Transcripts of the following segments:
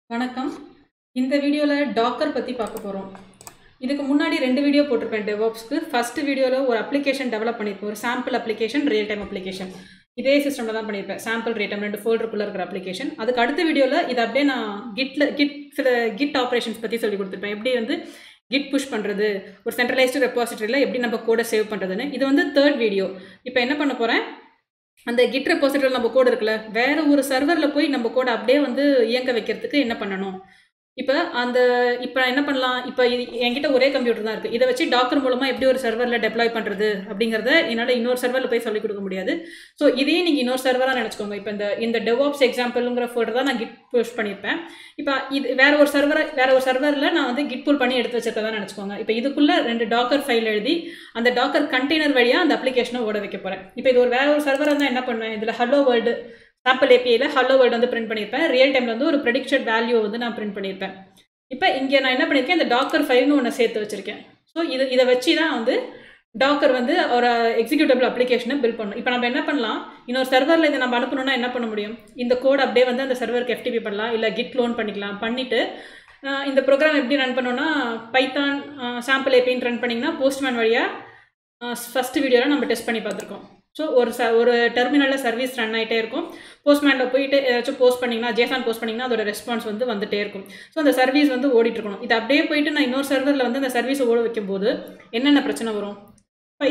வணக்கம் இந்த வீடியோவில் டாக்கர் பற்றி பார்க்க போகிறோம் இதுக்கு முன்னாடி ரெண்டு வீடியோ போட்டிருப்பேன் டெவாப்ஸ்க்கு ஃபர்ஸ்ட் வீடியோவில் ஒரு அப்ளிகேஷன் டெவலப் பண்ணியிருப்பேன் ஒரு sample application real time application இதே சிஸ்டமில் தான் பண்ணியிருப்பேன் சாம்பிள் ரியல் டைம் ரெண்டு ஃபோல்டருக்குள்ளே இருக்கிற அப்ளிகேஷன் அதுக்கு அடுத்த வீடியோவில் இது அப்படியே நான் கிட்டில் கிட் சில கிட் ஆப்ரேஷன்ஸ் பற்றி சொல்லி கொடுத்துருப்பேன் எப்படி வந்து கிட் புஷ் பண்ணுறது ஒரு சென்ட்ரலைஸ்டு ரெப்பாசிட்டரியில் எப்படி நம்ம கோடை சேவ் பண்ணுறதுன்னு இது வந்து தேர்ட் வீடியோ இப்போ என்ன பண்ண போகிறேன் அந்த கிட் ரெப்பாசிட்டரியில் நம்ம கோடு இருக்குல்ல வேற ஒரு சர்வரில் போய் நம்ம கோடை அப்படியே வந்து இயங்க வைக்கிறதுக்கு என்ன பண்ணணும் இப்போ அந்த இப்போ என்ன பண்ணலாம் இப்போ இது என்கிட்ட ஒரே கம்ப்யூட்டர் தான் இருக்குது இதை வச்சு டாக்கர் மூலமாக எப்படி ஒரு சர்வரில் டெப்ளாய் பண்ணுறது அப்படிங்கிறத என்னால் இன்னொரு சர்வரில் போய் சொல்லிக் கொடுக்க முடியாது ஸோ இதே நீங்கள் இன்னொரு சர்வராக நினச்சிக்கோங்க இப்போ இந்த இந்த டெவாப்ஸ் எக்ஸாம்பிளுங்கிற ஃபோட்டோ தான் நான் கிட் புஷ் பண்ணியிருப்பேன் இப்போ இது வேற ஒரு சர்வரை வேற ஒரு சர்வரில் நான் வந்து கிட் புல் பண்ணி எடுத்து வச்சிருக்கதா நினச்சிக்கோங்க இப்போ இதுக்குள்ளே ரெண்டு டாக்கர் ஃபைல் எழுதி அந்த டாக்கர் கண்டெய்னர் வழியாக அந்த அப்ளிகேஷனை ஓட வைக்க போகிறேன் இப்போ இது ஒரு வேற ஒரு சர்வராக இருந்தால் என்ன பண்ணுவேன் இதில் ஹலோ வேர்ல்டு சாம்பிள் ஏபிஐயில் ஹலோ வேர்டு வந்து பிரிண்ட் பண்ணியிருப்பேன் ரியல் டைமில் வந்து ஒரு ப்ரெடிக்ஷன் வேல்யூ வந்து நான் பிரிண்ட் பண்ணியிருப்பேன் இப்போ இங்கே நான் என்ன பண்ணியிருக்கேன் இந்த டாக்கர் ஃபைல்னு ஒன்று சேர்த்து வச்சுருக்கேன் ஸோ இது இதை வச்சு தான் வந்து டாக்கர் வந்து ஒரு எக்ஸிக்யூட்டபிள் அப்ளிகேஷனை பில் பண்ணணும் இப்போ நம்ம என்ன பண்ணலாம் இன்னொரு சர்வரில் இதை நம்ம அனுப்பணும்னா என்ன பண்ண முடியும் இந்த கோட் அப்படியே வந்து அந்த சர்வருக்கு எஃப்டிபி பண்ணலாம் இல்லை கிட் லோன் பண்ணிக்கலாம் பண்ணிவிட்டு இந்த ப்ரோக்ராம் எப்படி ரன் பண்ணோன்னா பைத்தான் சாம்பிள் ஏபின்னு ரன் பண்ணிங்கன்னா போஸ்ட்மேன் வழியாக ஃபஸ்ட்டு வீடியோவில் நம்ம டெஸ்ட் பண்ணி பார்த்துருக்கோம் ஸோ ஒரு ச ஒரு டெர்மினலில் சர்வீஸ் ரன் ஆகிட்டே இருக்கும் போஸ்ட்மேனில் போயிட்டு ஏதாச்சும் போஸ்ட் பண்ணிங்கன்னா ஜேசான் போஸ்ட் பண்ணிங்கன்னா அதோட ரெஸ்பான்ஸ் வந்து வந்துட்டே இருக்கும் ஸோ அந்த சர்வீஸ் வந்து ஓடிட்டு இருக்கணும் இது அப்படியே போயிட்டு நான் இன்னொரு சர்வரில் வந்து அந்த சர்வீஸை ஓட வைக்கும்போது என்னென்ன பிரச்சனை வரும் பை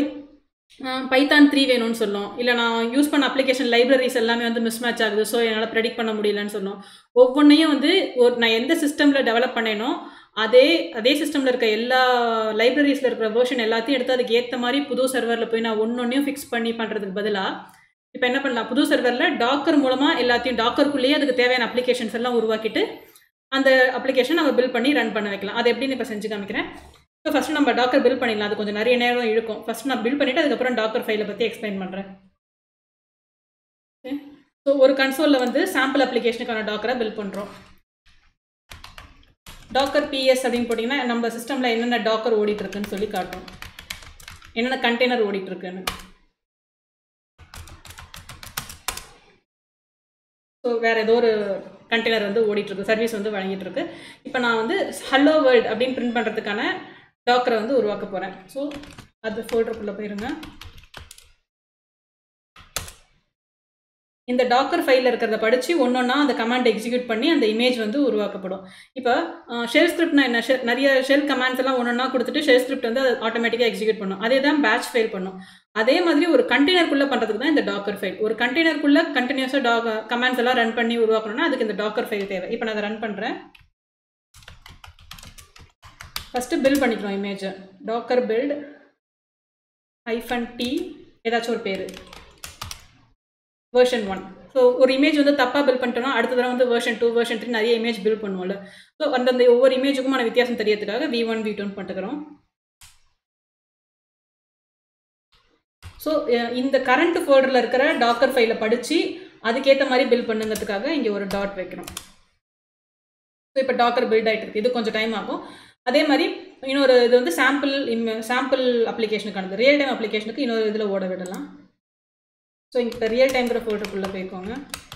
பைத்தான் த்ரீ வேணும்னு சொல்லும் இல்லை நான் யூஸ் பண்ண அப்ளிகேஷன் லைப்ரரிஸ் எல்லாமே வந்து மிஸ் மேட்ச் ஆகுது ஸோ என்னால் ப்ரெடிக்ட் பண்ண முடியலன்னு சொன்னோம் ஒவ்வொன்றையும் வந்து ஒரு நான் எந்த சிஸ்டமில் டெவலப் பண்ணேனோ அதே அதே சிஸ்டமில் இருக்க எல்லா லைப்ரரிஸில் இருக்கிற வேர்ஷன் எல்லாத்தையும் எடுத்து அதுக்கு ஏற்ற மாதிரி புது சர்வரில் போய் நான் ஒன்று ஒன்றையும் ஃபிக்ஸ் பண்ணி பண்ணுறதுக்கு பதிலாக இப்போ என்ன பண்ணலாம் புது சர்வரில் டாக்கர் மூலமாக எல்லாத்தையும் டாக்கருக்குள்ளேயே அதுக்கு தேவையான அப்ளிகேஷன்ஸ் எல்லாம் உருவாக்கிட்டு அந்த அப்ளிகேஷன் நம்ம பில் பண்ணி ரன் பண்ண வைக்கலாம் அது எப்படின்னு இப்போ செஞ்சு காமிக்கிறேன் ஸோ ஃபஸ்ட்டு நம்ம டாக்கர் பில் பண்ணிடலாம் அது கொஞ்சம் நிறைய நேரம் இழுக்கும் ஃபஸ்ட் நான் பில் பண்ணிவிட்டு அதுக்கப்புறம் டாக்கர் ஃபைலை பற்றி எக்ஸ்பிளைன் பண்ணுறேன் ஸோ ஒரு கன்சோலில் வந்து சாம்பிள் அப்ளிகேஷனுக்கான டாக்கரை பில் பண்ணுறோம் டாக்கர் பிஎஸ் அப்படின்னு போட்டிங்கன்னா நம்ம சிஸ்டமில் என்னென்ன டாக்கர் ஓடிட்டுருக்குன்னு சொல்லி காட்டும் என்னென்ன கண்டெய்னர் ஓடிட்டுருக்குன்னு ஸோ வேறு ஏதோ ஒரு கண்டெய்னர் வந்து ஓடிட்டுருக்கு சர்வீஸ் வந்து வழங்கிட்டு இருக்கு இப்போ நான் வந்து ஹலோ வேர்ல்டு அப்படின்னு பிரிண்ட் பண்ணுறதுக்கான டாக்கரை வந்து உருவாக்க போகிறேன் ஸோ அது ஃபோல்டருக்குள்ளே போயிருங்க இந்த டாக்கர் ஃபைலில் இருக்கிறத படித்து ஒன்றொன்னா அந்த கமாண்ட் எக்ஸிக்யூட் பண்ணி அந்த இமேஜ் வந்து உருவாக்கப்படும் இப்போ ஷெல் ஸ்கிரிப்ட்னா என்ன ஷெல் நிறைய ஷெல் கமாண்ட்ஸ் எல்லாம் ஒன்றொன்னா கொடுத்துட்டு ஷெல் ஸ்கிரிப்ட் வந்து அது ஆட்டோமேட்டிக்காக எக்ஸிக்யூட் பண்ணும் அதே தான் பேட்ச் ஃபைல் பண்ணும் அதே மாதிரி ஒரு கண்டெய்னருக்குள்ளே பண்ணுறதுக்கு தான் இந்த டாக்கர் ஃபைல் ஒரு கண்டெய்னருக்குள்ளே கண்டினியூஸாக டாக் கமாண்ட்ஸ் எல்லாம் ரன் பண்ணி உருவாக்கணும்னா அதுக்கு இந்த டாக்கர் ஃபைல் தேவை இப்போ நான் அதை ரன் பண்ணுறேன் ஃபஸ்ட்டு பில்ட் பண்ணிக்கிறோம் இமேஜை டாக்கர் பில்ட் ஐஃபன் டி ஏதாச்சும் ஒரு பேர் வேர்ஷன் ஒன் ஸோ ஒரு இமேஜ் வந்து தப்பாக பில் பண்ணிட்டோம்னா அடுத்த தடவை வந்து வேர்ஷன் டூ வேர்ஷன் த்ரீ நிறைய இமேஜ் பில் பண்ணுவோம்ல ஸோ அந்தந்த ஒவ்வொரு இமேஜுக்குமான வித்தியாசம் தெரியறதுக்காக வி ஒன் வி டூன்னு பண்ணிட்டுக்கிறோம் ஸோ இந்த கரண்ட் ஃபோல்டரில் இருக்கிற டாக்கர் ஃபைலை படித்து அதுக்கேற்ற மாதிரி பில் பண்ணுங்கிறதுக்காக இங்கே ஒரு டாட் வைக்கிறோம் ஸோ இப்போ டாக்கர் பில்ட் ஆகிட்டு இருக்கு இது கொஞ்சம் டைம் ஆகும் அதே மாதிரி இன்னொரு இது வந்து சாம்பிள் சாம்பிள் அப்ளிகேஷனுக்கானது ரியல் டைம் அப்ளிகேஷனுக்கு இன்னொரு இதில் ஓட விடலாம் ஸோ இப்போ ரியல் டைம்ங்கிற ஃபோல்டருக்குள்ளே போய்க்கோங்க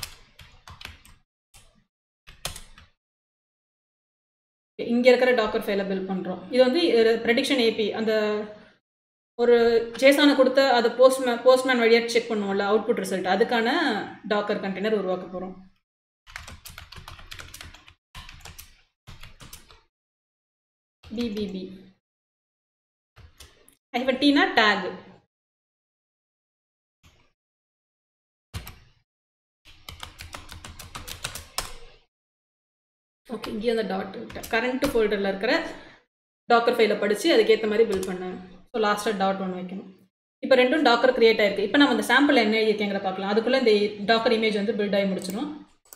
இங்கே இருக்கிற டாக்கர் ஃபைலை பில் பண்ணுறோம் இது வந்து ப்ரெடிக்ஷன் ஏபி அந்த ஒரு ஜேசானை கொடுத்த அதை போஸ்ட்மேன் போஸ்ட்மேன் வழியாக செக் பண்ணுவோம்ல அவுட்புட் ரிசல்ட் அதுக்கான டாக்கர் கண்டெய்னர் உருவாக்க போகிறோம் பிபிபி ஐஃபன் டீனா டேக் ஓகே இங்கே அந்த டாட் கரண்ட் ஃபோல்டரில் இருக்கிற டாக்கர் ஃபைலை படித்து அதுக்கேற்ற மாதிரி பில் பண்ணேன் ஸோ லாஸ்ட்டாக டாட் ஒன்று வைக்கணும் இப்போ ரெண்டும் டாக்கர் க்ரியேட் ஆயிருக்கு இப்போ நம்ம அந்த சாம்பிள் என்ன எழுதியிருக்கேங்கிற பார்க்கலாம் அதுக்குள்ளே இந்த டாக்கர் இமேஜ் வந்து பில்ட் ஆகி முடிச்சிடும்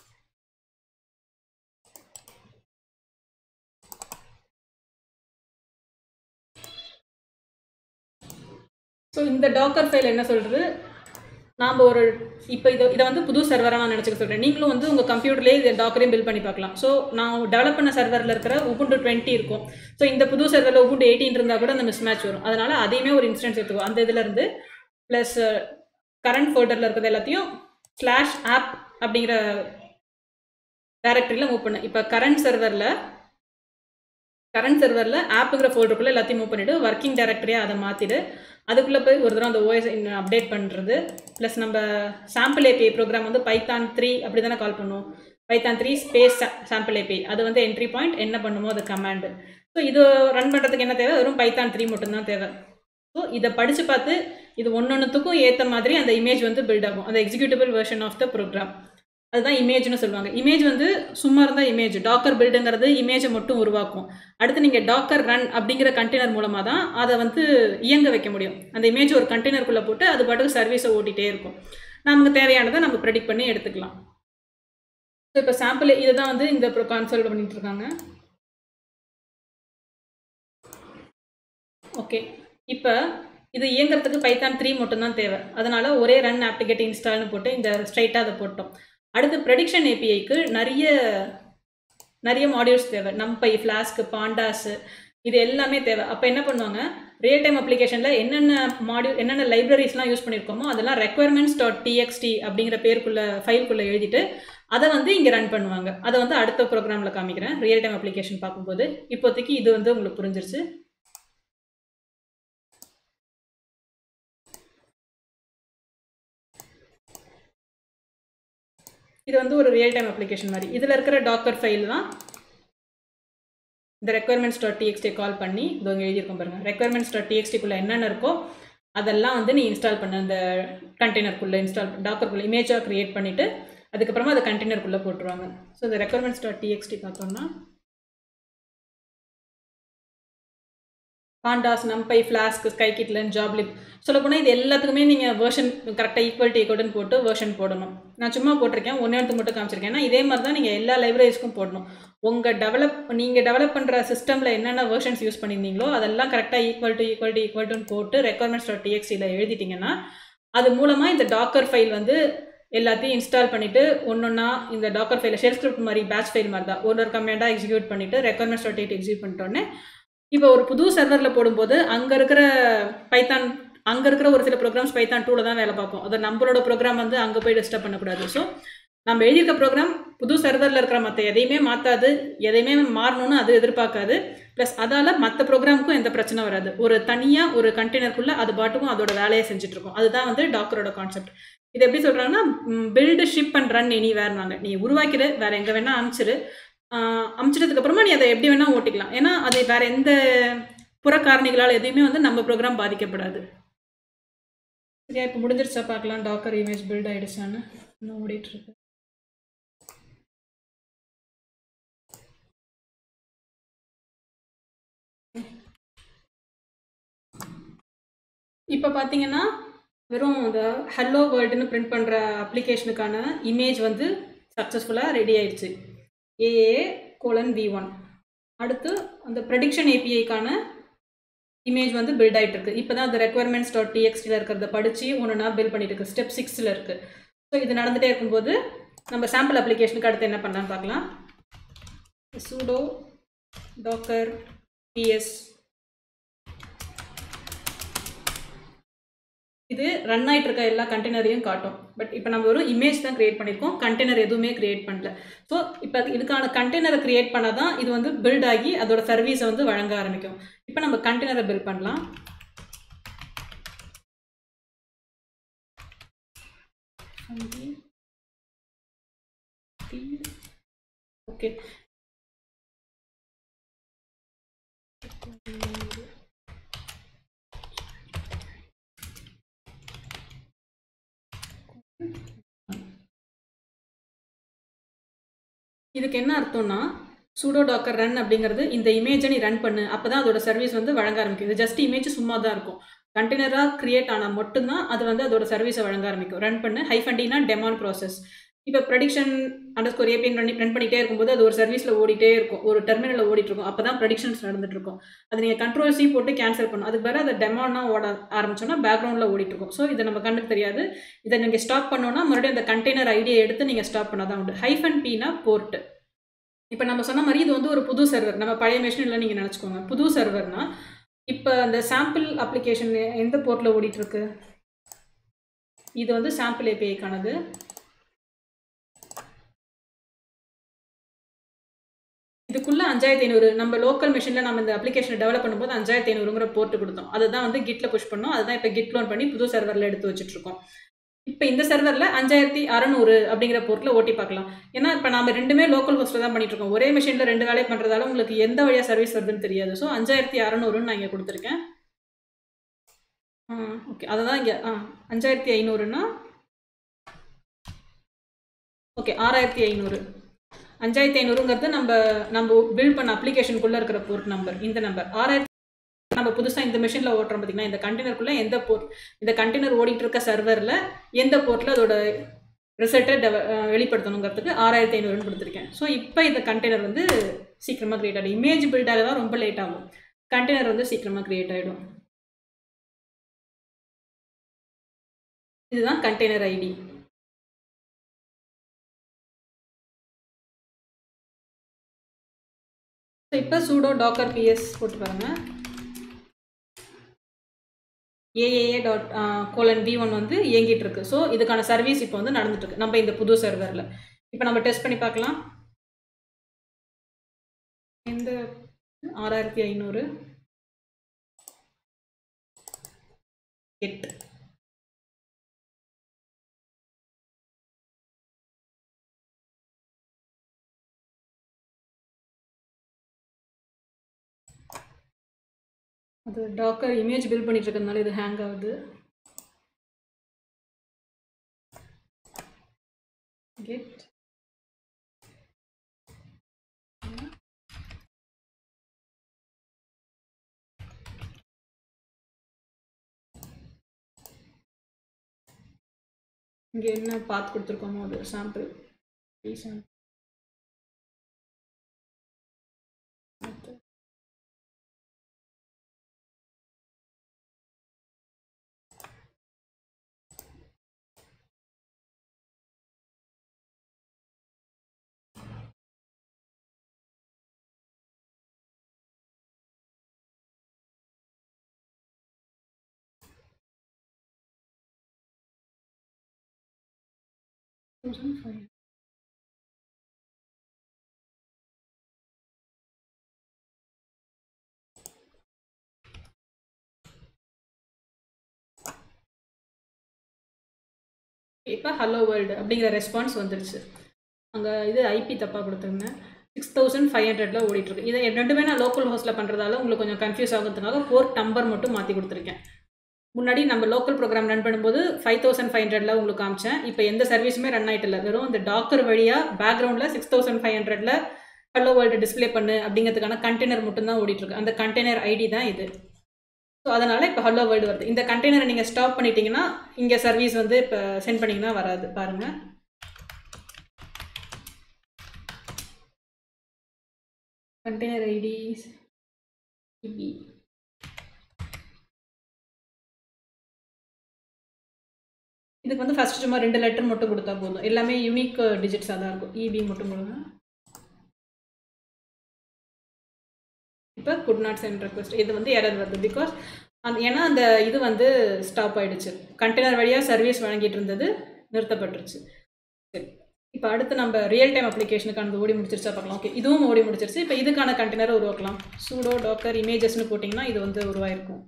ஸோ இந்த டாக்கர் ஃபைல் என்ன சொல்கிறது நாம் ஒரு இப்போ இதை இதை வந்து புது சர்வராக நான் நினச்சிக்க சொல்கிறேன் நீங்களும் வந்து உங்கள் கம்ப்யூட்டர்லேயே இதை டாக்கரையும் பில் பண்ணி பார்க்கலாம் ஸோ நான் டெவலப் பண்ண சர்வரில் இருக்கிற உபுண்டு டுவெண்ட்டி இருக்கும் ஸோ இந்த புது சர்வரில் உபுண்டு எயிட்டின் இருந்தால் கூட அந்த மிஸ் மேட்ச் வரும் அதனால் அதையுமே ஒரு இன்ஸ்டன்ஸ் எடுத்துக்கோ அந்த இதிலேருந்து ப்ளஸ் கரண்ட் ஃபோல்டரில் இருக்கிறது எல்லாத்தையும் ஸ்லாஷ் ஆப் அப்படிங்கிற டேரக்டரியில் மூவ் பண்ணு இப்போ கரண்ட் சர்வரில் கரண்ட் சர்வரில் ஆப்புங்கிற ஃபோல்டருக்குள்ளே எல்லாத்தையும் மூவ் பண்ணிவிட்டு ஒர்க்கிங் டேரக்டரியாக அதை மாற்றிடு அதுக்குள்ளே போய் ஒரு தடவை அந்த ஓஎஸ் அப்டேட் பண்ணுறது ப்ளஸ் நம்ம சாம்பிள் ஏபிஐ ப்ரோக்ராம் வந்து பைத்தான் த்ரீ அப்படி தானே கால் பண்ணுவோம் Python three space sample API அது வந்து என்ட்ரி பாயிண்ட் என்ன பண்ணுமோ அது கமாண்டு ஸோ இது ரன் பண்ணுறதுக்கு என்ன தேவை வெறும் பைத்தான் த்ரீ மட்டும்தான் தேவை ஸோ இதை படித்து பார்த்து இது ஒன்றொன்றுத்துக்கும் ஏற்ற மாதிரி அந்த இமேஜ் வந்து பில்ட் ஆகும் அந்த executable version of the program அதுதான் இமேஜ்னு சொல்லுவாங்க இமேஜ் வந்து சும்மா இருந்தால் இமேஜ் டாக்கர் பில்டுங்கிறது இமேஜை மட்டும் உருவாக்கும் அடுத்து நீங்கள் டாக்கர் ரன் அப்படிங்கிற கண்டெய்னர் மூலமாக தான் அதை வந்து இயங்க வைக்க முடியும் அந்த இமேஜ் ஒரு கண்டெய்னருக்குள்ளே போட்டு அது பாட்டுக்கு சர்வீஸை ஓட்டிகிட்டே இருக்கும் நமக்கு தேவையானதை நம்ம ப்ரெடிக்ட் பண்ணி எடுத்துக்கலாம் ஸோ இப்போ சாம்பிள் இதை தான் வந்து இந்த ப்ரோ கான்சல்ட் பண்ணிட்டு இருக்காங்க ஓகே இப்போ இது இயங்குறதுக்கு பைத்தான் த்ரீ மட்டும்தான் தேவை அதனால் ஒரே ரன் ஆப்டிகேட் இன்ஸ்டால்னு போட்டு இந்த ஸ்ட்ரைட்டாக அதை போட்டோம் அடுத்து ப்ரெடிக்ஷன் ஏபிஐக்கு நிறைய நிறைய மாடியூல்ஸ் தேவை நம்பை ஃப்ளாஸ்க்கு பாண்டாஸு இது எல்லாமே தேவை அப்போ என்ன பண்ணுவாங்க ரியல் டைம் அப்ளிகேஷனில் என்னென்ன மாடியூல் என்னென்ன லைப்ரரிஸ்லாம் யூஸ் பண்ணியிருக்கோமோ அதெல்லாம் ரெக்குவயர்மெண்ட்ஸ் டாட் டிஎக்ஸ்டி அப்படிங்கிற பேருக்குள்ள ஃபைல்குள்ளே எழுதிட்டு அதை வந்து இங்கே ரன் பண்ணுவாங்க அதை வந்து அடுத்த ப்ரோக்ராமில் காமிக்கிறேன் ரியல் டைம் அப்ளிகேஷன் பார்க்கும்போது இப்போதைக்கு இது வந்து உங்களுக்கு புரிஞ்சிருச்சு இது வந்து ஒரு ரியல் டைம் அப்ளிகேஷன் மாதிரி இதில் இருக்கிற டாக்கர் ஃபைல் தான் இந்த ரெக்குவயர்மெண்ட்ஸ் டாட் டிஎக்ஸ்டி கால் பண்ணி இது இங்கே எழுதியிருக்கோம் பாருங்கள் ரெக்குவயர்மெண்ட்ஸ் டாட் டிஎக்ஸ்டிக்குள்ளே என்னென்ன இருக்கோ அதெல்லாம் வந்து நீ இன்ஸ்டால் பண்ண அந்த கண்டெய்னருக்குள்ளே இன்ஸ்டால் டாக்கருக்குள்ளே இமேஜாக க்ரியேட் பண்ணிவிட்டு அதுக்கப்புறமா அதை கண்டெய்னருக்குள்ளே போட்டுருவாங்க ஸோ இந்த ரெக்குவயர்மெண்ட்ஸ் டாட் டிஎக்ஸ்டி பார்த்தோம்னா பாண்டாஸ் நம்பை ஃப்ளாஸ்க் ஸ்கை கிட்லன் ஜாப்லிப் சொல்லப்போனால் இது எல்லாத்துக்குமே நீங்கள் வேர்ஷன் கரெக்டாக ஈக்குவல் டு ஈக்குவல்னு போட்டு வேர்ஷன் போடணும் நான் சும்மா போட்டிருக்கேன் ஒன்றே இடத்து மட்டும் காமிச்சிருக்கேன் ஏன்னா இதே மாதிரி தான் நீங்கள் எல்லா லைப்ரரிஸ்க்கும் போடணும் உங்கள் டெவலப் நீங்கள் டெவலப் பண்ணுற சிஸ்டமில் என்னென்ன வேர்ஷன்ஸ் யூஸ் பண்ணியிருந்தீங்களோ அதெல்லாம் கரெக்டாக equal to equal to equal டுன்னு போட்டு ரெக்குவயர்மெண்ட்ஸ் டாட் டிஎக்ஸியில் எழுதிட்டிங்கன்னா அது மூலமாக இந்த டாக்கர் ஃபைல் வந்து எல்லாத்தையும் இன்ஸ்டால் பண்ணிவிட்டு ஒன்றொன்னா இந்த டாக்கர் ஃபைலை ஷெல் ஸ்கிரிப்ட் மாதிரி பேட்ச் ஃபைல் மாதிரி தான் ஒரு ஒரு கமெண்டாக எக்ஸிக்யூட் பண்ணிவிட்டு ரெக்குவயர்மெண்ட்ஸ் டாட் எயிட் எக்ஸிக்யூட் பண்ணிட்டோன்னே இப்போ ஒரு புது சர்வரில் போடும்போது அங்கே இருக்கிற பைத்தான் அங்கே இருக்கிற ஒரு சில ப்ரோக்ராம்ஸ் பைத்தான் டூவில் தான் வேலை பார்க்கும் அது நம்மளோட ப்ரோக்ராம் வந்து அங்கே போய் டிஸ்டர்ப் பண்ணக்கூடாது ஸோ நம்ம எழுதியிருக்க ப்ரோக்ராம் புது சர்வரில் இருக்கிற மற்ற எதையுமே மாற்றாது எதையுமே மாறணும்னு அது எதிர்பார்க்காது ப்ளஸ் அதால் மற்ற ப்ரோக்ராமுக்கும் எந்த பிரச்சனை வராது ஒரு தனியாக ஒரு கண்டெய்னருக்குள்ளே அது பாட்டுக்கும் அதோட வேலையை செஞ்சுட்ருக்கும் அதுதான் வந்து டாக்கரோட கான்செப்ட் இது எப்படி சொல்கிறாங்கன்னா build ship and run any வேறுனாங்க நீ உருவாக்கிடு வேறு எங்கே வேணால் அனுப்பிச்சிரு அமுச்சிட்டதுக்கப்புறமா நீ அதை எப்படி வேணால் ஓட்டிக்கலாம் ஏன்னா அது வேறு எந்த புற காரணிகளால் எதையுமே வந்து நம்ம ப்ரோக்ராம் பாதிக்கப்படாது சரியா இப்போ முடிஞ்சிருச்சா பார்க்கலாம் டாக்கர் இமேஜ் பில்ட் ஆகிடுச்சான்னு இன்னும் ஓடிட்டுருக்கு இப்போ பார்த்தீங்கன்னா வெறும் இந்த ஹலோ வேர்ல்டுன்னு பிரிண்ட் பண்ணுற அப்ளிகேஷனுக்கான இமேஜ் வந்து சக்ஸஸ்ஃபுல்லாக ரெடி ஆயிடுச்சு ஏஏ கோலன் வி ஒன் அடுத்து அந்த ப்ரெடிக்ஷன் ஏபிஐக்கான இமேஜ் வந்து பில்ட் ஆகிட்டு இருக்கு இப்போ தான் அந்த ரெக்குவயர்மெண்ட்ஸ் டாட் டிஎக்ஸ்டியில் இருக்கிறத படித்து ஒன்றுனா பில்ட் பண்ணிட்டு இருக்கு ஸ்டெப் சிக்ஸில் இருக்குது ஸோ இது நடந்துகிட்டே இருக்கும்போது நம்ம சாம்பிள் அப்ளிகேஷனுக்கு அடுத்து என்ன பண்ணலான்னு பார்க்கலாம் சூடோ டாக்கர் பிஎஸ் இது ரன் ஆகிட்டு இருக்க எல்லா கண்டெய்னரையும் காட்டும் பட் இப்போ நம்ம ஒரு இமேஜ் தான் க்ரியேட் பண்ணியிருக்கோம் கண்டெய்னர் எதுவுமே க்ரியேட் பண்ணல ஸோ இப்போ இதுக்கான கண்டெய்னரை க்ரியேட் பண்ணால் தான் இது வந்து பில்ட் ஆகி அதோட சர்வீஸை வந்து வழங்க ஆரம்பிக்கும் இப்போ நம்ம கண்டெய்னரை பில்ட் பண்ணலாம் ஓகே இதுக்கு என்ன அர்த்தம்னா சூடோ டாக்கர் ரன் அப்படிங்கிறது இந்த இமேஜை நீ ரன் பண்ணு அப்போ தான் அதோட சர்வீஸ் வந்து வழங்க ஆரம்பிக்கும் இது ஜஸ்ட் இமேஜ் சும்மா தான் இருக்கும் கண்டெய்னராக க்ரியேட் ஆனால் மட்டும்தான் அது வந்து அதோட சர்வீஸை வழங்க ஆரம்பிக்கும் ரன் பண்ணு ஹைஃபண்டினா டெமான் ப்ராசஸ் இப்போ ப்ரடிக்ஷன் அண்டர் ஸ்கோர் ஏபிஎன் ரன் ரன் பண்ணிகிட்டே இருக்கும்போது அது ஒரு சர்வீஸில் ஓடிட்டே இருக்கும் ஒரு டெர்மினலில் ஓடிட்டு இருக்கும் அப்போ தான் ப்ரடிக்ஷன்ஸ் நடந்துட்டு இருக்கும் அது நீங்கள் கண்ட்ரோல் சி போட்டு கேன்சல் பண்ணும் அதுக்கு வேறு அதை டெமானா ஓட ஆரம்பிச்சோன்னா பேக்ரவுண்டில் ஓடிட்டு இருக்கும் ஸோ இதை நம்ம கண்ணுக்கு தெரியாது இதை நீங்கள் ஸ்டாப் பண்ணோன்னா மறுபடியும் அந்த கண்டெய்னர் ஐடியை எடுத்து நீங்கள் ஸ்டாப் பண்ணால் தான் உண்டு ஹைஃபன் பீனா போர்ட்டு இப்போ நம்ம சொன்ன மாதிரி இது வந்து ஒரு புது சர்வர் நம்ம பழைய மிஷினில் நீங்கள் நினச்சிக்கோங்க புது சர்வர்னா இப்போ அந்த சாம்பிள் அப்ளிகேஷன் எந்த போர்ட்டில் ஓடிட்டுருக்கு இது வந்து சாம்பிள் ஏபிஐக்கானது இதுக்குள்ளே அஞ்சாயிரத்தி ஐநூறு நம்ம லோக்கல் மிஷினில் நம்ம இந்த அப்ளிகேஷனை டெவலப் பண்ணும்போது அஞ்சாயிரத்தி ஐநூறுங்கிற போர்ட்டு கொடுத்தோம் அதுதான் வந்து கிட்டில் புஷ் பண்ணோம் அதுதான் இப்போ கிட் லோன் பண்ணி புது சர்வரில் எடுத்து வச்சுட்ருக்கோம் இப்போ இந்த சர்வரில் அஞ்சாயிரத்தி அறநூறு அப்படிங்கிற போர்ட்டில் ஓட்டி பார்க்கலாம் ஏன்னா இப்போ நம்ம ரெண்டுமே லோக்கல் ஹோஸ்ட்டில் தான் பண்ணிட்டு இருக்கோம் ஒரே மிஷினில் ரெண்டு வேலையை பண்ணுறதால உங்களுக்கு எந்த வழியாக சர்வீஸ் வருதுன்னு தெரியாது ஸோ அஞ்சாயிரத்தி அறநூறுன்னு நான் இங்கே கொடுத்துருக்கேன் ஆ ஓகே அதை தான் இங்கே ஆ அஞ்சாயிரத்தி ஐநூறுன்னா ஓகே ஆறாயிரத்தி ஐநூறு அஞ்சாயிரத்தி ஐநூறுங்கிறது நம்ம நம்ம பில்ட் பண்ண அப்ளிகேஷனுக்குள்ளே இருக்கிற போர்ட் நம்பர் இந்த நம்பர் ஆறாயிரத்தி நம்ம புதுசாக இந்த மிஷினில் ஓட்டுறோம் பார்த்தீங்கன்னா இந்த கண்டெய்னருக்குள்ளே எந்த போர்ட் இந்த கண்டெய்னர் ஓடிட்டு இருக்க சர்வரில் எந்த போர்ட்டில் அதோட ரிசல்ட்டை டெவ வெளிப்படுத்தணுங்கிறதுக்கு ஆறாயிரத்தி ஐநூறுன்னு கொடுத்துருக்கேன் ஸோ இப்போ இந்த கண்டெய்னர் வந்து சீக்கிரமாக க்ரியேட் ஆகிடும் இமேஜ் பில்ட் ஆக தான் ரொம்ப லேட் ஆகும் கண்டெய்னர் வந்து சீக்கிரமாக க்ரியேட் ஆகிடும் இதுதான் கண்டெய்னர் ஐடி ஸோ இப்போ சூடோ டாக்கர் பிஎஸ் போட்டு பாருங்க ஏஏஏ டாட் கோலன் வி ஒன் வந்து இயங்கிட்டு இருக்கு ஸோ இதுக்கான சர்வீஸ் இப்போ வந்து நடந்துட்டு இருக்கு நம்ம இந்த புது சர்வரில் இப்போ நம்ம டெஸ்ட் பண்ணி பார்க்கலாம் இந்த ஆறாயிரத்தி ஐநூறு எட்டு அது டாக்கர் இமேஜ் பில்ட் பண்ணிட்டு இருக்கிறதுனால இது ஹேங் ஆகுது கெட் இங்கே என்ன பார்த்து கொடுத்துருக்கோமோ அது சாம்பிள் சாம்பிள் thousand five. இப்போ ஹலோ வேர்ல்டு அப்படிங்கிற ரெஸ்பான்ஸ் வந்துருச்சு அங்கே இது ஐபி தப்பாக கொடுத்துருந்தேன் சிக்ஸ் தௌசண்ட் ஃபைவ் ஹண்ட்ரடில் ஓடிட்டுருக்கு இதை ரெண்டுமே நான் லோக்கல் ஹோஸ்ட்டில் பண்ணுறதால உங்களுக்கு கொஞ்சம் கன்ஃபியூஸ் ஆகிறதுக்காக போர்ட் நம்பர் மட்டும் மாற்றி கொடுத்துருக்கேன் முன்னாடி நம்ம லோக்கல் ப்ரோக்ராம் ரன் பண்ணும்போது ஃபைவ் தௌசண்ட் ஃபைவ் ஹண்ட்ரட்ல உங்களுக்கு காமிச்சேன் இப்போ எந்த சர்வீஸுமே ரன் ஆகிட்டு இல்லை வெறும் இந்த டாக்கர் வழியாக பேக்ரவுண்டில் சிக்ஸ் தௌசண்ட் ஃபைவ் ஹண்ட்ரட்ல ஹலோ வேர்ல்டு டிஸ்பிளே பண்ணு அப்படிங்கிறதுக்கான கண்டெய்னர் மட்டும் தான் ஓடிட்டுருக்கு அந்த கண்டெய்னர் ஐடி தான் இது ஸோ அதனால் இப்போ ஹலோ வேர்ல்டு வருது இந்த கண்டெய்னரை நீங்கள் ஸ்டாப் பண்ணிட்டீங்கன்னா இங்கே சர்வீஸ் வந்து இப்போ சென்ட் பண்ணிங்கன்னா வராது பாருங்கள் கண்டெய்னர் ஐடி இபி இதுக்கு வந்து ஃபஸ்ட் சும்மா ரெண்டு லெட்டர் மட்டும் கொடுத்தா போதும் எல்லாமே யூனிக் டிஜிட்ஸாக தான் இருக்கும் இபி மட்டும் கொடுங்க இப்போ குட் நாட் சென்ட் ரெக்வஸ்ட் இது வந்து எரர் வருது பிகாஸ் அந்த ஏன்னா அந்த இது வந்து ஸ்டாப் ஆகிடுச்சு கண்டெய்னர் வழியாக சர்வீஸ் வழங்கிட்டு இருந்தது நிறுத்தப்பட்டுருச்சு சரி இப்போ அடுத்து நம்ம ரியல் டைம் அப்ளிகேஷனுக்கான ஓடி முடிச்சிருச்சா பார்க்கலாம் ஓகே இதுவும் ஓடி முடிச்சிருச்சு இப்போ இதுக்கான கண்டெய்னரை உருவாக்கலாம் சூடோ டாக்கர் இமேஜஸ்னு போட்டிங்கன்னா இது வந்து உருவாயிருக்கும்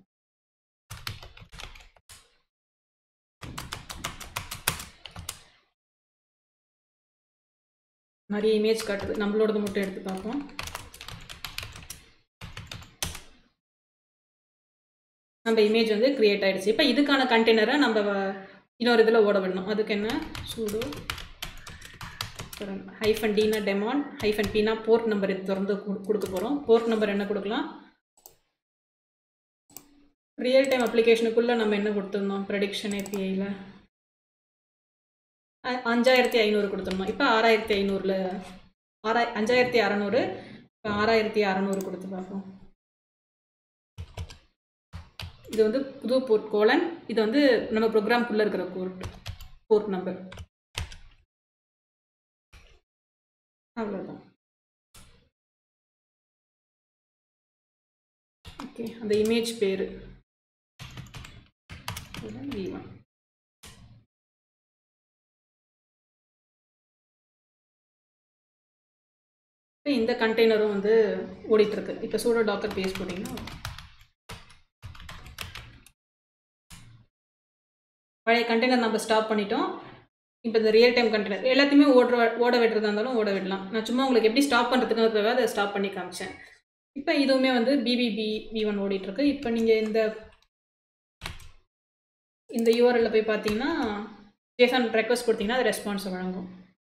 நிறைய இமேஜ் காட்டுது நம்மளோடது மட்டும் எடுத்து பார்ப்போம் நம்ம இமேஜ் வந்து க்ரியேட் ஆகிடுச்சு இப்போ இதுக்கான கண்டெய்னரை நம்ம இன்னொரு இதில் ஓட விடணும் அதுக்கு என்ன சூடோ ஹைஃபன் டீனா டெமான் ஹைஃபன் பீனா போர்ட் நம்பர் இது திறந்து கொடுக்க போகிறோம் போர்ட் நம்பர் என்ன கொடுக்கலாம் ரியல் டைம் அப்ளிகேஷனுக்குள்ளே நம்ம என்ன கொடுத்துருந்தோம் ப்ரெடிக்ஷன் ஏபிஐயில் அஞ்சாயிரத்தி ஐநூறு கொடுத்துருந்தோம் இப்போ ஆறாயிரத்தி ஐநூறில் ஆறாய் அஞ்சாயிரத்தி அறநூறு இப்போ ஆறாயிரத்தி அறநூறு கொடுத்து பார்ப்போம் இது வந்து புது போர்ட் கோலன் இது வந்து நம்ம ப்ரோக்ராம்குள்ளே இருக்கிற போர்ட் போர்ட் நம்பர் அவ்வளோதான் ஓகே அந்த இமேஜ் பேர் வி ஒன் இப்போ இந்த கண்டெய்னரும் வந்து ஓடிட்டுருக்கு இப்போ சூடோ டாக்கர் பேஸ் போட்டிங்கன்னா பழைய கண்டெய்னர் நம்ம ஸ்டாப் பண்ணிட்டோம் இப்போ இந்த ரியல் டைம் கண்டெய்னர் எல்லாத்தையுமே ஓடுற ஓட விடுறதா இருந்தாலும் ஓட விடலாம் நான் சும்மா உங்களுக்கு எப்படி ஸ்டாப் பண்ணுறதுக்கு அதை ஸ்டாப் பண்ணி காமிச்சேன் இப்போ இதுவுமே வந்து பிபிபி வி ஒன் ஓடிட்டுருக்கு இப்போ நீங்கள் இந்த இந்த யூஆர்எல்ல போய் பார்த்தீங்கன்னா ஜேசான் ரெக்வஸ்ட் கொடுத்தீங்கன்னா அது ரெஸ்பான்ஸ் வழங்கும்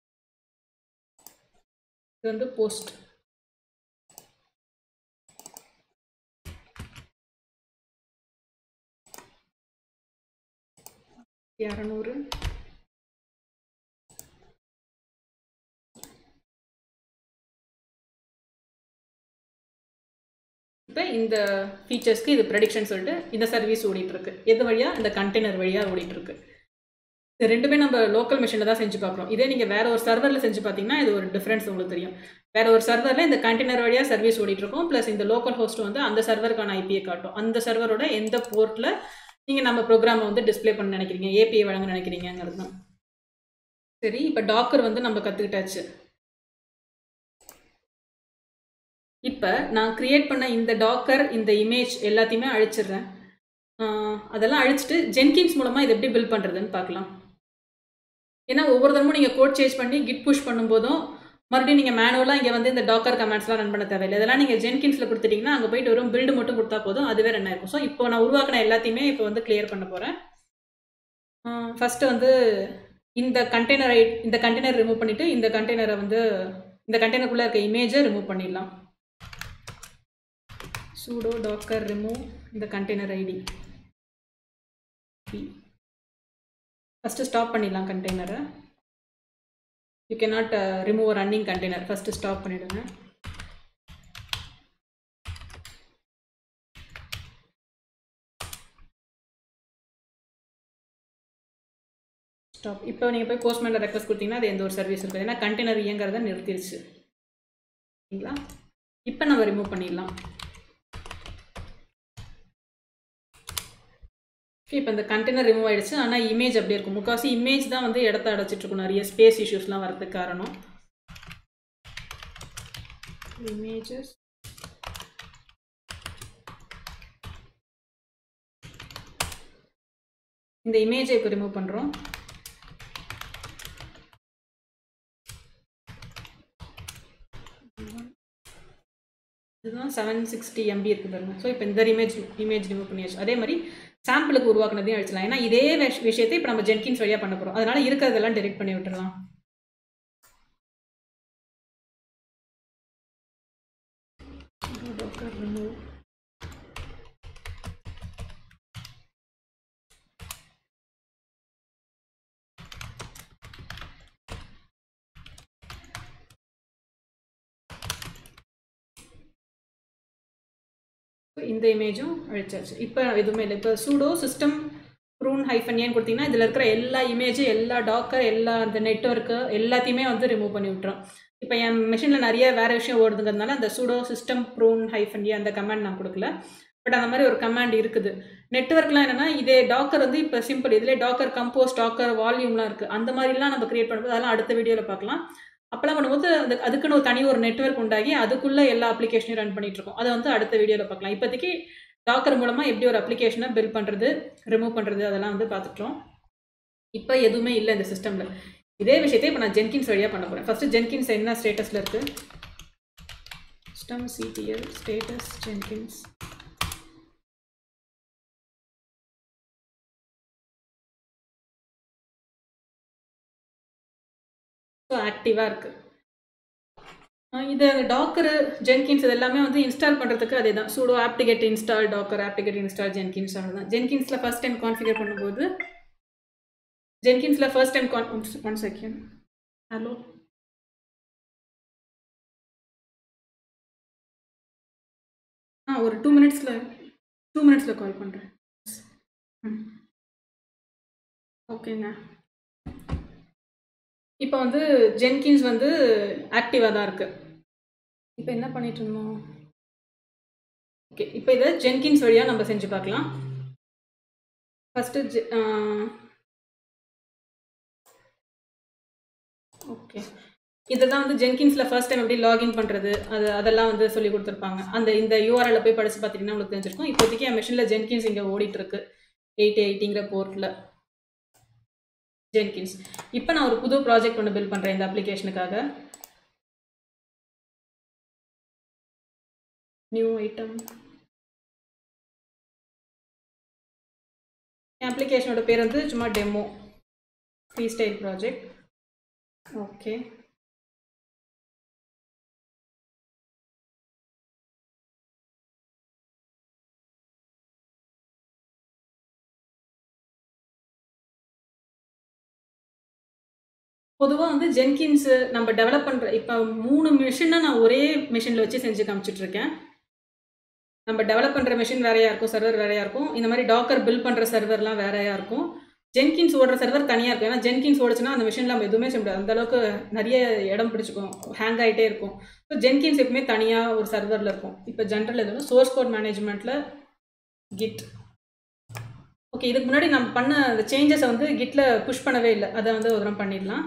இது வந்து போஸ்ட் இரநூறு இப்போ இந்த ஃபீச்சர்ஸ்க்கு இது ப்ரெடிக்ஷன் சொல்லிட்டு இந்த சர்வீஸ் ஓடிட்டுருக்கு எது வழியாக இந்த கண்டெய்னர் வழியாக ஓடிட்டுருக்கு இது ரெண்டுமே நம்ம லோக்கல் மிஷினில் தான் செஞ்சு பார்க்குறோம் இதே நீங்கள் வேறு ஒரு சர்வரில் செஞ்சு பார்த்தீங்கன்னா இது ஒரு டிஃப்ரென்ஸ் உங்களுக்கு தெரியும் வேறு ஒரு சர்வரில் இந்த கண்டெய்னர் வழியாக சர்வீஸ் ஓடிட்டுருக்கும் ப்ளஸ் இந்த லோக்கல் ஹோஸ்ட் வந்து அந்த சர்வருக்கான ஐபியை காட்டும் அந்த சர்வரோட எந்த போர்ட்டில் நீங்கள் நம்ம ப்ரோக்ராமை வந்து டிஸ்பிளே பண்ண நினைக்கிறீங்க ஏபிஐ வழங்க நினைக்கிறீங்கிறது தான் சரி இப்போ டாக்கர் வந்து நம்ம கற்றுக்கிட்டாச்சு இப்போ நான் க்ரியேட் பண்ண இந்த டாக்கர் இந்த இமேஜ் எல்லாத்தையுமே அழிச்சிடுறேன் அதெல்லாம் அழிச்சிட்டு ஜென்கின்ஸ் மூலமாக இது எப்படி பில்ட் பண்ணுறதுன்னு பார்க்கலாம் ஏன்னா ஒவ்வொரு தரமும் நீங்கள் கோட் சேஞ்ச் பண்ணி கிட் புஷ் பண்ணும்போதும் மறுபடியும் நீங்கள் மேனுவலாக இங்கே வந்து இந்த டாக்கர் கமெண்ட்ஸ்லாம் ரன் பண்ண தேவையில்லை இதெல்லாம் நீங்கள் ஜென்கின்ஸில் கொடுத்துட்டிங்கன்னா அங்கே போயிட்டு வரும் பில்டு மட்டும் கொடுத்தா போதும் அதுவே ரன் ஆயிருக்கும் ஸோ இப்போ நான் உருவாக்கின எல்லாத்தையுமே இப்போ வந்து கிளியர் பண்ண போகிறேன் ஃபஸ்ட்டு வந்து இந்த கண்டெய்னரை இந்த கண்டெய்னர் ரிமூவ் பண்ணிவிட்டு இந்த கண்டெய்னரை வந்து இந்த கண்டெய்னருக்குள்ளே இருக்க இமேஜை ரிமூவ் பண்ணிடலாம் sudo docker remove இந்த கண்டெய்னர் ஐடி ஃபஸ்ட்டு ஸ்டாப் பண்ணிடலாம் கண்டெய்னரை you can not remove running container first stop பண்ணிவிடுங்க ஸ்டாப் இப்போ நீங்கள் போய் போஸ்ட்மேனில் ரெக்வஸ்ட் கொடுத்தீங்கன்னா அது எந்த ஒரு சர்வீஸ் இருக்குது ஏன்னா கண்டெய்னர் இயங்குறத நிறுத்திடுச்சு சரிங்களா இப்போ நம்ம ரிமூவ் பண்ணிடலாம் இப்போ இந்த கண்டெய்னர் ரிமூவ் ஆகிடுச்சு ஆனால் இமேஜ் அப்படியே இருக்கும் முக்கால்வாசி இமேஜ் தான் வந்து இடத்த அடைச்சிட்ருக்கும் நிறைய ஸ்பேஸ் இஷ்யூஸ்லாம் வரதுக்கு காரணம் இமேஜஸ் இந்த இமேஜை இப்போ ரிமூவ் பண்ணுறோம் இதுதான் செவன் சிக்ஸ்டி எம்பி இருக்குது பாருங்க ஸோ இப்போ இந்த இமேஜ் இமேஜ் ரிமூவ் பண்ணியாச்சு அதே மாதிரி சாம்பிளுக்கு உருவாக்குனதையும் அழிச்சலாம் ஏன்னா இதே விஷயத்தை இப்போ நம்ம ஜென்கின்ஸ் வழியாக பண்ண போகிறோம் அதனால இருக்கிறதெல்லாம் டெலிட் பண்ணி விட்டுறலாம் இந்த இமேஜும் அழிச்சாச்சு இப்போ எதுவுமே இல்லை இப்போ சூடோ சிஸ்டம் ப்ரூன் ஹைஃபன் ஏன்னு கொடுத்தீங்கன்னா இதில் இருக்கிற எல்லா இமேஜும் எல்லா டாக்கர் எல்லா அந்த நெட்ஒர்க்கு எல்லாத்தையுமே வந்து ரிமூவ் பண்ணி விட்டுரும் இப்போ என் மிஷினில் நிறைய வேறு விஷயம் ஓடுதுங்கிறதுனால அந்த sudo system prune hyphen A அந்த கமாண்ட் நான் கொடுக்கல பட் அந்த மாதிரி ஒரு கமாண்ட் இருக்குது நெட்ஒர்க்லாம் என்னென்னா இதே டாக்கர் வந்து இப்போ சிம்பிள் இதிலே டாக்கர் கம்போஸ் டாக்கர் வால்யூம்லாம் இருக்குது அந்த மாதிரிலாம் நம்ம கிரியேட் பண்ணும்போது அதெல்லாம் அடுத்த வீடியோவில் பார்க்கலாம் அப்போலாம் பண்ணும்போது அந்த அதுக்குன்னு ஒரு தனி ஒரு நெட்ஒர்க் உண்டாகி அதுக்குள்ளே எல்லா அப்ளிகேஷனையும் ரன் பண்ணிட்டு இருக்கோம் அதை வந்து அடுத்த வீடியோவில் பார்க்கலாம் இப்போதைக்கு டாக்கர் மூலமாக எப்படி ஒரு அப்ளிகேஷனை பில்ட் பண்ணுறது ரிமூவ் பண்ணுறது அதெல்லாம் வந்து பார்த்துட்டோம் இப்போ எதுவுமே இல்லை இந்த சிஸ்டமில் இதே விஷயத்தை இப்போ நான் ஜென்கின்ஸ் வழியாக பண்ண போகிறேன் ஃபஸ்ட்டு ஜென்கின்ஸ் என்ன ஸ்டேட்டஸில் இருக்குது system CTL status Jenkins so ஆக்டிவாக இருக்குது இது டாக்கரு ஜென்கின்ஸ் இது எல்லாமே வந்து இன்ஸ்டால் பண்ணுறதுக்கு அதே தான் sudo apt get install Docker apt get install Jenkins அவ்வளோதான் ஜென்கின்ஸில் ஃபஸ்ட் டைம் கான்ஃபிகர் பண்ணும்போது ஜென்கின்ஸில் ஃபர்ஸ்ட் டைம் கான் ஒன் செகண்ட் ஹலோ ஆ ஒரு டூ மினிட்ஸில் டூ மினிட்ஸில் கால் பண்ணுறேன் ம் ஓகேங்க இப்போ வந்து ஜென்கின்ஸ் வந்து ஆக்டிவாக தான் இருக்குது இப்போ என்ன பண்ணிட்டு இருந்தோம் ஓகே இப்போ இதை ஜென்கின்ஸ் வழியாக நம்ம செஞ்சு பார்க்கலாம் ஃபஸ்ட்டு ஜெ ஓகே இதை தான் வந்து ஜென்கின்ஸில் ஃபர்ஸ்ட் டைம் எப்படி லாகின் பண்ணுறது அது அதெல்லாம் வந்து சொல்லி கொடுத்துருப்பாங்க அந்த இந்த யூஆர்எல்ல போய் படித்து பார்த்தீங்கன்னா உங்களுக்கு தெரிஞ்சிருக்கும் இப்போதைக்கு என் மிஷினில் ஜென்கின்ஸ் இங்கே ஓடிட்டுருக்கு எயிட் எயிட்டிங்கிற போர்ட்டில் ஜென்கின்ஸ் இப்போ நான் ஒரு புது ப்ராஜெக்ட் ஒன்று பில்ட் பண்ணுறேன் இந்த அப்ளிகேஷனுக்காக நியூ ஐட்டம் என் அப்ளிகேஷனோட பேர் வந்து சும்மா demo freestyle project okay பொதுவாக வந்து ஜென்கின்ஸு நம்ம டெவலப் பண்ணுற இப்போ மூணு மிஷினை நான் ஒரே மிஷினில் வச்சு செஞ்சு காமிச்சிட்ருக்கேன் நம்ம டெவலப் பண்ணுற மிஷின் வேறையாக இருக்கும் சர்வர் வேறையாக இருக்கும் இந்த மாதிரி டாக்கர் பில் பண்ணுற சர்வர்லாம் வேறையாக இருக்கும் ஜென்கின்ஸ் ஓடுற சர்வர் தனியாக இருக்கும் ஏன்னா ஜென்கின்ஸ் ஓடுச்சுன்னா அந்த மிஷினில் நம்ம எதுவுமே செய்ய முடியாது அந்தளவுக்கு நிறைய இடம் பிடிச்சிக்கும் ஹேங் ஆகிட்டே இருக்கும் ஸோ ஜென்கின்ஸ் எப்பவுமே தனியாக ஒரு சர்வரில் இருக்கும் இப்போ ஜென்ரல் எதுவும் சோர்ஸ் கோட் மேனேஜ்மெண்ட்டில் கிட் ஓகே இதுக்கு முன்னாடி நம்ம பண்ண அந்த சேஞ்சஸை வந்து கிட்டில் புஷ் பண்ணவே இல்லை அதை வந்து ஒரு தரம் பண்ணிடலாம்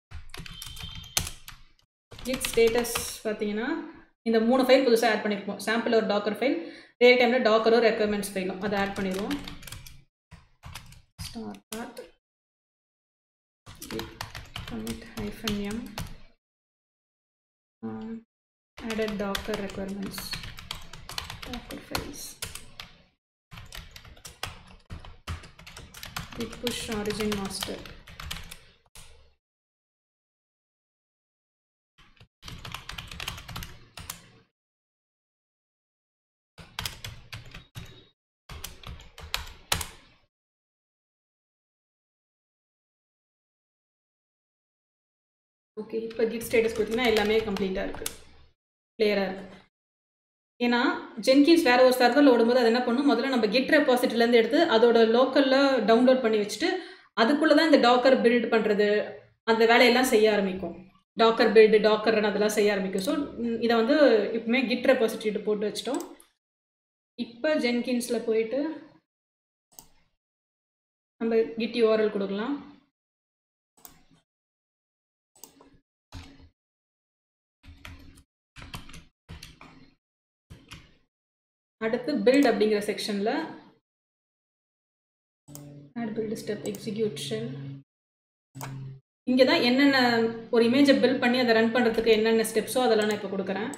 கிட் ஸ்டேட்டஸ் பார்த்தீங்கன்னா இந்த மூணு ஃபைல் புதுசாக ஆட் பண்ணியிருக்கோம் சாம்பிள் ஒரு டாக்கர் ஃபைல் ரியல் டைமில் டாக்கரோ ரெக்குவயர்மெண்ட்ஸ் ஃபைலும் அதை ஆட் பண்ணிடுவோம் star part commit hyphen m um, added docker requirements docker files git push origin master okay இப்போ கிட் ஸ்டேட்டஸ் கொடுத்தீங்கன்னா எல்லாமே கம்ப்ளீட்டாக இருக்குது கிளியராக இருக்குது ஏன்னா ஜென்கின்ஸ் வேறு ஒரு சர்வரில் ஓடும்போது அது என்ன பண்ணும் முதல்ல நம்ம கிட் ரெப்பாசிட்டிலேருந்து எடுத்து அதோட லோக்கலில் டவுன்லோட் பண்ணி வச்சுட்டு அதுக்குள்ளே தான் இந்த டாக்கர் பில்ட் பண்ணுறது அந்த வேலையெல்லாம் செய்ய ஆரம்பிக்கும் டாக்கர் பில்டு டாக்கர் ரன் அதெல்லாம் செய்ய ஆரம்பிக்கும் ஸோ இதை வந்து இப்போமே கிட் ரெப்பாசிட்டிட்டு போட்டு வச்சிட்டோம் இப்போ ஜென்கின்ஸில் போயிட்டு நம்ம கிட் யூஆர்எல் கொடுக்கலாம் அடுத்து பில்ட் அப்படிங்கிற செக்ஷனில் ஆட் பில்ட் ஸ்டெப் எக்ஸிக்யூஷன் இங்கே தான் என்னென்ன ஒரு இமேஜை பில்ட் பண்ணி அதை ரன் பண்ணுறதுக்கு என்னென்ன ஸ்டெப்ஸோ அதெல்லாம் நான் இப்போ கொடுக்குறேன்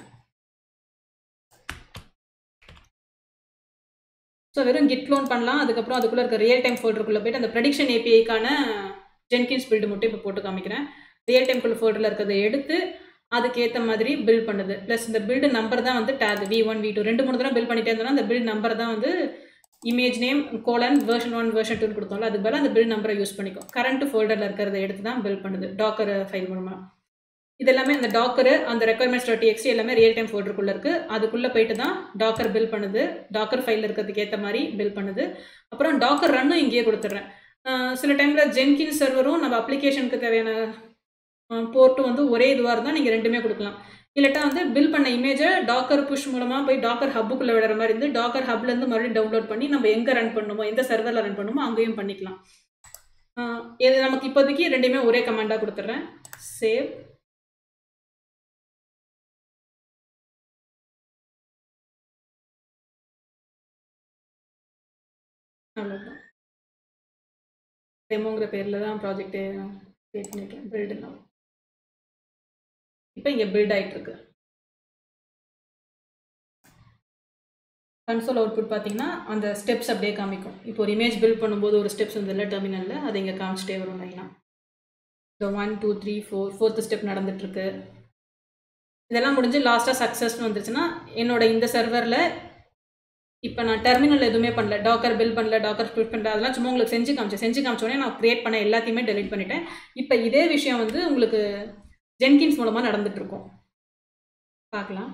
ஸோ வெறும் கிட் லோன் பண்ணலாம் அதுக்கப்புறம் அதுக்குள்ளே இருக்க ரியல் டைம் ஃபோல்டருக்குள்ளே போயிட்டு அந்த ப்ரெடிக்ஷன் ஏபிஐக்கான ஜென்கின்ஸ் பில்டு மட்டும் இப்போ போட்டு காமிக்கிறேன் ரியல் டைம் குள்ள ஃபோல்டரில் இருக்கிறத எடுத்து அதுக்கேற்ற மாதிரி பில்ட் பண்ணுது ப்ளஸ் இந்த பில்டு நம்பர் தான் வந்து tag V one V two ரெண்டு மூணு தடவை பில்ட் பண்ணிட்டே இருந்தோம்னா அந்த பில்ட் நம்பர் தான் வந்து image name colon version one version டூன்னு கொடுத்தோம்ல அதுக்கு பதிலாக அந்த பில்ட் நம்பரை யூஸ் பண்ணிக்கும் கரண்ட் ஃபோல்டரில் இருக்கிறத எடுத்து தான் பில்ட் பண்ணுது டாக்கர் ஃபைல் மூலமாக இது எல்லாமே அந்த டாக்கரு அந்த ரெக்குவயர்மெண்ட்ஸ் டாட் எக்ஸ்டி எல்லாமே ரியல் டைம் ஃபோல்டருக்குள்ளே இருக்குது அதுக்குள்ளே போயிட்டு தான் டாக்கர் பில் பண்ணுது டாக்கர் ஃபைல் இருக்கிறதுக்கு ஏற்ற மாதிரி பில் பண்ணுது அப்புறம் டாக்கர் ரன்னும் இங்கேயே கொடுத்துட்றேன் சில டைமில் ஜென்கின் சர்வரும் நம்ம அப்ளிகேஷனுக்கு தேவையான போர்ட்டும் வந்து ஒரே இதுவாக இருந்தால் நீங்கள் ரெண்டுமே கொடுக்கலாம் இல்லாட்டா வந்து பில் பண்ண இமேஜை டாக்கர் புஷ் மூலமாக போய் டாக்கர் ஹப்புக்குள்ளே விடுற மாதிரி இருந்து டாக்கர் ஹப்லேருந்து மறுபடியும் டவுன்லோட் பண்ணி நம்ம எங்கே ரன் பண்ணுமோ எந்த சர்வரில் ரன் பண்ணுமோ அங்கேயும் பண்ணிக்கலாம் இது நமக்கு இப்போதைக்கு ரெண்டுமே ஒரே கமாண்டாக கொடுத்துட்றேன் சேவ் அவ்வளோதான் டெமோங்கிற பேரில் தான் ப்ராஜெக்டே கிரியேட் பண்ணியிருக்கேன் பில்டு நான் இப்போ இங்கே பில்ட் ஆகிட்டு இருக்கு கன்சோல் அவுட்புட் பார்த்தீங்கன்னா அந்த ஸ்டெப்ஸ் அப்படியே காமிக்கும் இப்போ ஒரு இமேஜ் பில்ட் பண்ணும்போது ஒரு ஸ்டெப்ஸ் வந்து இல்லை டெர்மினலில் அது இங்கே காமிச்சிட்டே வரும் லைனாக so one two three four fourth step நடந்துட்டுருக்கு இதெல்லாம் முடிஞ்சு லாஸ்ட்டாக சக்ஸஸ்னு வந்துருச்சுன்னா என்னோட இந்த சர்வரில் இப்போ நான் டெர்மினல் எதுவுமே பண்ணல டாக்கர் பில் பண்ணல டாக்கர் ஸ்பிட் பண்ணல அதெல்லாம் சும்மா உங்களுக்கு செஞ்சு காமிச்சேன் செஞ்சு காமிச்சோடனே நான் க்ரியேட் பண்ண எல்லாத்தையுமே டெலிட் பண்ணிட்டேன் இப்போ இதே விஷயம் வந்து உங்களுக்கு ஜென்கின்ஸ் மூலமாக நடந்துட்டுருக்கோம் பார்க்கலாம்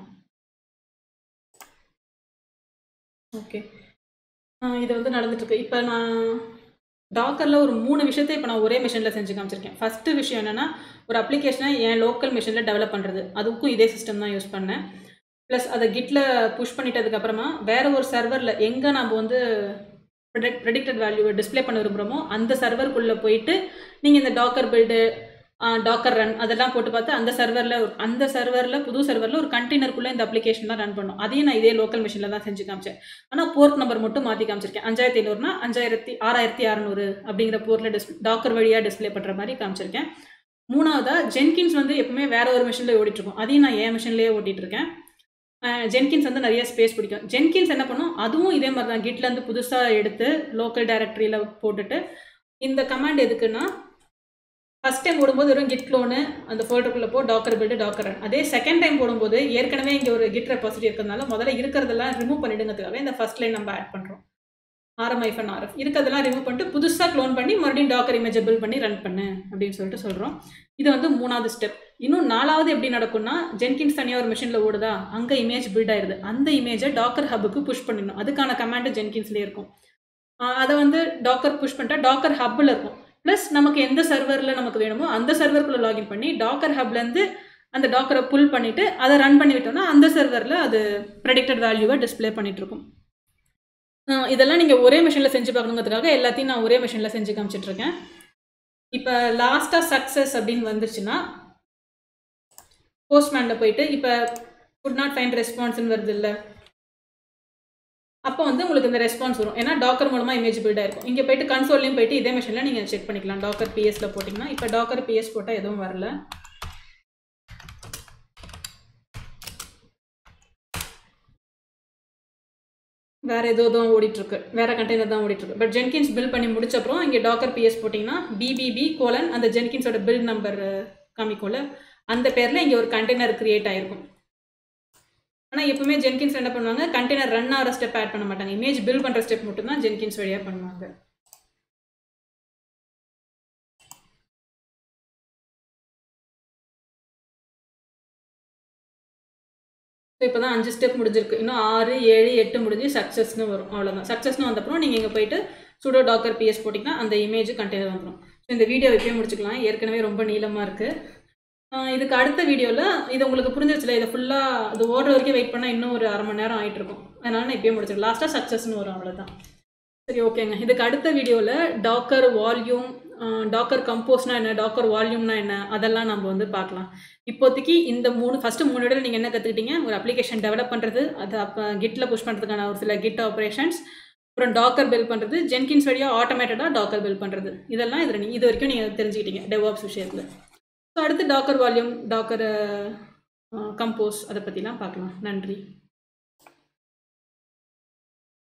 ஓகே இது வந்து நடந்துட்டுருக்கு இப்போ நான் டாக்கரில் ஒரு மூணு விஷயத்தை இப்போ நான் ஒரே மிஷினில் செஞ்சு காமிச்சிருக்கேன் ஃபஸ்ட்டு விஷயம் என்னென்னா ஒரு அப்ளிகேஷனை என் லோக்கல் மிஷினில் டெவலப் பண்ணுறது அதுக்கும் இதே சிஸ்டம் தான் யூஸ் பண்ணேன் ப்ளஸ் அதை கிட்டில் புஷ் பண்ணிட்டதுக்கப்புறமா வேறு ஒரு சர்வரில் எங்கே நம்ம வந்து ப்ரெடிக்ட் ப்ரெடிக்டட் வேல்யூவை டிஸ்பிளே பண்ண விரும்புகிறோமோ அந்த சர்வருக்குள்ளே போயிட்டு நீங்கள் இந்த டாக்கர் பில்டு டாக்கர் ரன் அதெல்லாம் போட்டு பார்த்து அந்த சர்வரில் அந்த சர்வரில் புது சர்வரில் ஒரு கண்டெய்னருக்குள்ளே இந்த அப்ளிகேஷன் தான் ரன் பண்ணும் அதையும் நான் இதே லோக்கல் மிஷினில் தான் செஞ்சு காமிச்சேன் ஆனால் போர்ட் நம்பர் மட்டும் மாற்றி காமிச்சிருக்கேன் அஞ்சாயிரத்தி ஐநூறுனா அஞ்சாயிரத்தி ஆறாயிரத்தி அறநூறு அப்படிங்கிற போர்ட்டில் டிஸ் டாக்கர் வழியாக டிஸ்ப்ளே பண்ணுற மாதிரி காமிச்சிருக்கேன் மூணாவதாக ஜென்கின்ஸ் வந்து எப்பவுமே வேற ஒரு மிஷினில் ஓடிட்டுருக்கும் அதையும் நான் என் மிஷின்லேயே ஓட்டிகிட்டு இருக்கேன் ஜென்கின்ஸ் வந்து நிறைய ஸ்பேஸ் பிடிக்கும் ஜென்கின்ஸ் என்ன பண்ணும் அதுவும் இதே மாதிரி தான் கிட்லேருந்து புதுசாக எடுத்து லோக்கல் டைரக்டரியில் போட்டுட்டு இந்த கமாண்ட் எதுக்குன்னா ஃபஸ்ட் டைம் போடும்போது வெறும் கிட் க்ளோனு அந்த ஃபோல்டருக்குள்ளே போ டாக்கர் பில்டு டாக்கர் ரன் அதே செகண்ட் டைம் போடும்போது ஏற்கனவே இங்கே ஒரு கிட் ரெபாசிட்டி இருக்கிறதுனால முதல்ல இருக்கிறதெல்லாம் ரிமூவ் பண்ணிடுங்கிறதுக்காக இந்த ஃபஸ்ட் லைன் நம்ம ஆட் பண்ணுறோம் ஆர்எம் ஐஃபன் ஆர்எஃப் இருக்கிறதெல்லாம் ரிமூவ் பண்ணிட்டு புதுசாக க்ளோன் பண்ணி மறுபடியும் டாக்கர் இமேஜை பில் பண்ணி ரன் பண்ணு அப்படின்னு சொல்லிட்டு சொல்கிறோம் இது வந்து மூணாவது ஸ்டெப் இன்னும் நாலாவது எப்படி நடக்கும்னா ஜென்கின்ஸ் தனியாக ஒரு மிஷினில் ஓடுதா அங்கே இமேஜ் பில்ட் ஆயிருது அந்த இமேஜை டாக்கர் ஹப்புக்கு புஷ் பண்ணிடணும் அதுக்கான கமாண்டு ஜென்கின்ஸ்லேயே இருக்கும் அதை வந்து டாக்கர் புஷ் பண்ணிட்டா டாக்கர் ஹப்பில் இருக்கும் ப்ளஸ் நமக்கு எந்த சர்வரில் நமக்கு வேணுமோ அந்த சர்வருக்குள்ளே லாகின் பண்ணி டாக்கர் ஹப்லேருந்து அந்த டாக்கரை புல் பண்ணிவிட்டு அதை ரன் பண்ணி விட்டோம்னா அந்த சர்வரில் அது ப்ரெடிக்டட் வேல்யூவை டிஸ்பிளே பண்ணிகிட்ருக்கும் இதெல்லாம் நீங்கள் ஒரே மிஷினில் செஞ்சு பார்க்கணுங்கிறதுக்காக எல்லாத்தையும் நான் ஒரே மிஷினில் செஞ்சு காமிச்சிட்ருக்கேன் இப்போ லாஸ்ட்டாக சக்ஸஸ் அப்படின்னு வந்துச்சுன்னா போஸ்ட்மேனில் போயிட்டு இப்போ குட் நாட் ஃபைண்ட் ரெஸ்பான்ஸ்னு வருது இல்லை அப்போ வந்து உங்களுக்கு இந்த ரெஸ்பான்ஸ் வரும் ஏன்னா டாக்கர் மூலமாக இமேஜ் பில்ட் ஆயிருக்கும் இங்கே போயிட்டு கன்சோல்லையும் போயிட்டு இதே மிஷினில் நீங்கள் செக் பண்ணிக்கலாம் டாக்கர் பிஎஸ்ல போட்டிங்கன்னா இப்போ டாக்கர் பிஎஸ் போட்டால் எதுவும் வரல வேற ஏதோ தான் ஓடிட்டுருக்கு வேற கண்டெய்னர் தான் ஓடிட்டுருக்கு பட் ஜென்கின்ஸ் பில் பண்ணி முடிச்சப்பறம் இங்கே டாக்கர் பிஎஸ் போட்டிங்கன்னா பிபிபி கோலன் அந்த ஜென்கின்ஸோட பில் நம்பர் காமிக்கும்ல அந்த பேரில் இங்கே ஒரு கண்டெய்னர் கிரியேட் ஆயிருக்கும் ஆனால் எப்பவுமே ஜென்கின்ஸ் என்ன பண்ணுவாங்க கண்டெய்னர் ரன் ஆகிற ஸ்டெப் ஆட் பண்ண மாட்டாங்க இமேஜ் பில் பண்ணுற ஸ்டெப் மட்டும் தான் ஜென்கின்ஸ் வழியாக பண்ணுவாங்க ஸோ இப்போ தான் அஞ்சு ஸ்டெப் முடிஞ்சிருக்கு இன்னும் ஆறு ஏழு எட்டு முடிஞ்சு சக்ஸஸ்னு வரும் அவ்வளோதான் சக்ஸஸ்னு வந்தப்பறம் நீங்கள் இங்கே போயிட்டு சுடோ டாக்கர் பிஎஸ் போட்டிங்கன்னா அந்த இமேஜ் கண்டெய்னர் வந்துடும் ஸோ இந்த வீடியோ இப்பயே முடிச்சுக்கலாம் ஏற்கனவே ரொம்ப நீளமாக இருக்குது இதுக்கு அடுத்த வீடியோவில் இது உங்களுக்கு புரிஞ்சிருச்சுல இதை ஃபுல்லாக அது ஓடுற வரைக்கும் வெயிட் பண்ணால் இன்னும் ஒரு அரை மணி நேரம் ஆகிட்டு இருக்கும் அதனால நான் இப்பயே முடிச்சிருக்கேன் லாஸ்ட்டாக சக்ஸஸ்னு வரும் அவ்வளோதான் சரி ஓகேங்க இதுக்கு அடுத்த வீடியோவில் டாக்கர் வால்யூம் டாக்கர் கம்போஸ்னா என்ன டாக்கர் வால்யூம்னா என்ன அதெல்லாம் நம்ம வந்து பார்க்கலாம் இப்போதைக்கு இந்த மூணு ஃபஸ்ட்டு மூணு வீடியோ நீங்கள் என்ன கற்றுக்கிட்டீங்க ஒரு அப்ளிகேஷன் டெவலப் பண்ணுறது அது அப்போ கிட்டில் புஷ் பண்ணுறதுக்கான ஒரு சில கிட் ஆப்ரேஷன்ஸ் அப்புறம் டாக்கர் பில் பண்ணுறது ஜென்கின்ஸ் வழியாக ஆட்டோமேட்டடாக டாக்கர் பில் பண்ணுறது இதெல்லாம் இதில் இது வரைக்கும் நீங்கள் தெரிஞ்சுக்கிட்டீங்க டெவாப்ஸ் விஷயத்தில் ஸோ அடுத்து டாக்கர் வால்யூம் டாக்கர் கம்போஸ் அதை பற்றிலாம் பார்க்கலாம் நன்றி